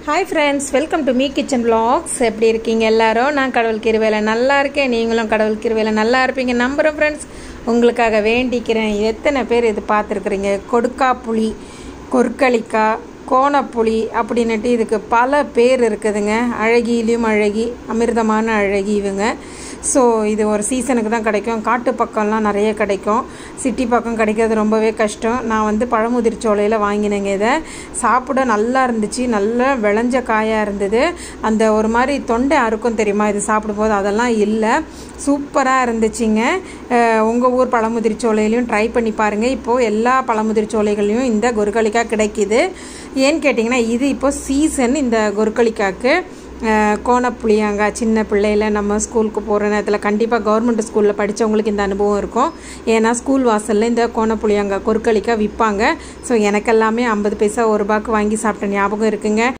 hi friends welcome to me kitchen vlogs எப்படி இருக்கீங்க எல்லாரும் நான் கடவுள் கிருவேல நல்லா இருக்கேன் நீங்களும் கடவுள் கிருவேல நல்லா இருப்பீங்க நம்புகிறேன் ஃப்ரெண்ட்ஸ் உங்களுக்காக வேண்டிக்கிறேன் எத்தனை பேர் இது பார்த்துருக்குறீங்க கொடுக்கா புளி கொற்களிக்காய் கோணப்புளி அப்படின்னுட்டு இதுக்கு பல பேர் இருக்குதுங்க அழகியிலையும் அழகி அமிர்தமான அழகி இவங்க ஸோ இது ஒரு சீசனுக்கு தான் கிடைக்கும் காட்டு பக்கம்லாம் நிறைய கிடைக்கும் சிட்டி பக்கம் கிடைக்கிறது ரொம்பவே கஷ்டம் நான் வந்து பழமுதிர் சோலையில் வாங்கினேங்க இதை சாப்பிட நல்லா இருந்துச்சு நல்லா விளைஞ்ச காயாக இருந்தது அந்த ஒரு மாதிரி தொண்டை அறுக்கும் தெரியுமா இது சாப்பிடும்போது அதெல்லாம் இல்லை சூப்பராக இருந்துச்சுங்க உங்கள் ஊர் பழமுதிர் சோலையிலையும் ட்ரை பண்ணி பாருங்கள் இப்போது எல்லா பழமுதிர் சோலைகள்லையும் இந்த கொருக்களிக்காய் கிடைக்கிது ஏன்னு கேட்டிங்கன்னா இது இப்போ சீசன் இந்த கொருக்களிக்காய்க்கு கோணப்புளியாங்காய் சின்ன பிள்ளையில நம்ம ஸ்கூலுக்கு போகிற நேரத்தில் கண்டிப்பாக கவர்மெண்ட் ஸ்கூலில் படித்தவங்களுக்கு இந்த அனுபவம் இருக்கும் ஏன்னா ஸ்கூல் வாசலில் இந்த கோணப்புளியாங்காய் கொருக்களிக்காய் விற்பாங்க ஸோ எனக்கெல்லாமே ஐம்பது பைசா ஒரு ரூபாய்க்கு வாங்கி சாப்பிட்ட ஞாபகம் இருக்குங்க